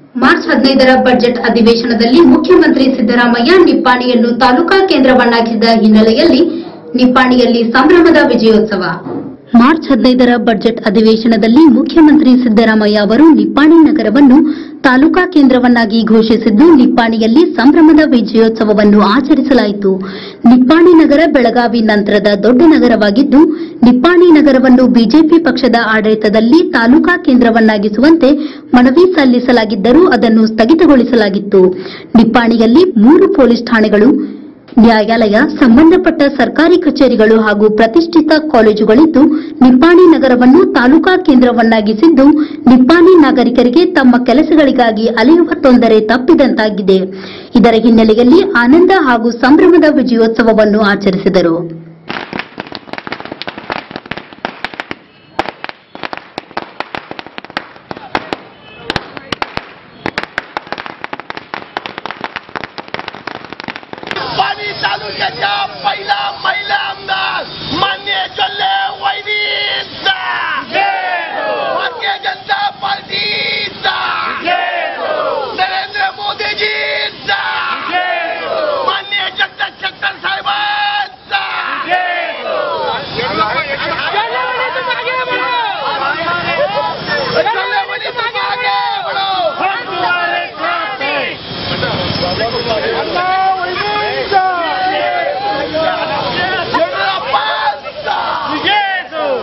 March ಹದಿನೈದರ budget ಅಧಿವೇಶನದಲ್ಲಿ ಮುಖ್ಯಮಂತ್ರಿ ಸಿದ್ದರಾಮಯ್ಯ ನಿಪ್ಪಾಣಿಯನ್ನು ತಾಲೂಕಾ ಕೇಂದ್ರವನ್ನಾಗಿಸಿದ ಹಿನ್ನೆಲೆಯಲ್ಲಿ ನಿಪ್ಪಾಣಿಯಲ್ಲಿ ಸಂಭ್ರಮದ ವಿಜಯೋತ್ಸವ ಮಾರ್ಚ್ ಹದಿನೈದರ ಬಜೆಟ್ ಅಧಿವೇಶನದಲ್ಲಿ ಮುಖ್ಯಮಂತ್ರಿ ಸಿದ್ದರಾಮಯ್ಯ ಅವರು ನಿಪ್ಪಾಣಿ ನಗರವನ್ನು ತಾಲೂಕಾ ಕೇಂದ್ರವನ್ನಾಗಿ ಘೋಷಿಸಿದ್ದು ನಿಪ್ಪಾಣಿಯಲ್ಲಿ ಸಂಭ್ರಮದ ವಿಜಯೋತ್ಸವವನ್ನು ಆಚರಿಸಲಾಯಿತು ನಿಪ್ಪಾಣಿ ನಗರ ಬೆಳಗಾವಿ ನಂತರದ ದೊಡ್ಡ ನಗರವಾಗಿದ್ದು ನಿಪ್ಪಾಣಿ ನಗರವನ್ನು ಬಿಜೆಪಿ ಪಕ್ಷದ ಆಡಳಿತದಲ್ಲಿ ತಾಲೂಕಾ ಕೇಂದ್ರವನ್ನಾಗಿಸುವಂತೆ ಮನವಿ ಸಲ್ಲಿಸಲಾಗಿದ್ದರೂ ಅದನ್ನು ಸ್ಥಗಿತಗೊಳಿಸಲಾಗಿತ್ತು ನಿಪ್ಪಾಣಿಯಲ್ಲಿ ಮೂರು ಪೊಲೀಸ್ ಠಾಣೆಗಳು ನ್ಯಾಯಾಲಯ ಸಂಬಂಧಪಟ್ಟ ಸರ್ಕಾರಿ ಕಚೇರಿಗಳು ಹಾಗೂ ಪ್ರತಿಷ್ಠಿತ ಕಾಲೇಜುಗಳಿದ್ದು ನಿಪ್ಪಾಣಿ ನಗರವನ್ನು ತಾಲೂಕಾ ಕೇಂದ್ರವನ್ನಾಗಿಸಿದ್ದು ನಿಪ್ಪಾಣಿ ನಾಗರಿಕರಿಗೆ ತಮ್ಮ ಕೆಲಸಗಳಿಗಾಗಿ ಅಲೆಯುವ ತೊಂದರೆ ತಪ್ಪಿದಂತಾಗಿದೆ ಇದರ ಹಿನ್ನೆಲೆಯಲ್ಲಿ ಆನಂದ ಹಾಗೂ ಸಂಭ್ರಮದ ವಿಜಯೋತ್ಸವವನ್ನು ಆಚರಿಸಿದರು पाणी तालुक्याच्या पहिला महिला आमदार मान्य चल्ले वैदीचा भारतीय जनता पार्टीचा नरेंद्र मोदीजीचा मान्य जगदीश शेट्टर साहेबांचा चल्लेवाडीचं मागे वळो. येडियुरप्पांचा.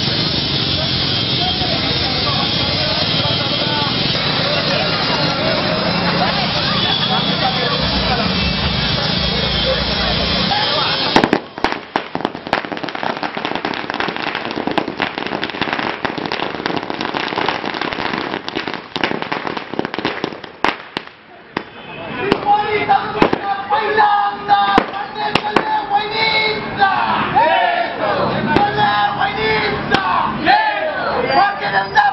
निपाणी तालुक्याचा पहिला आमदार मान्य चल्ले वैदीचा. चल्ले वैदीचा. भारतीय जनता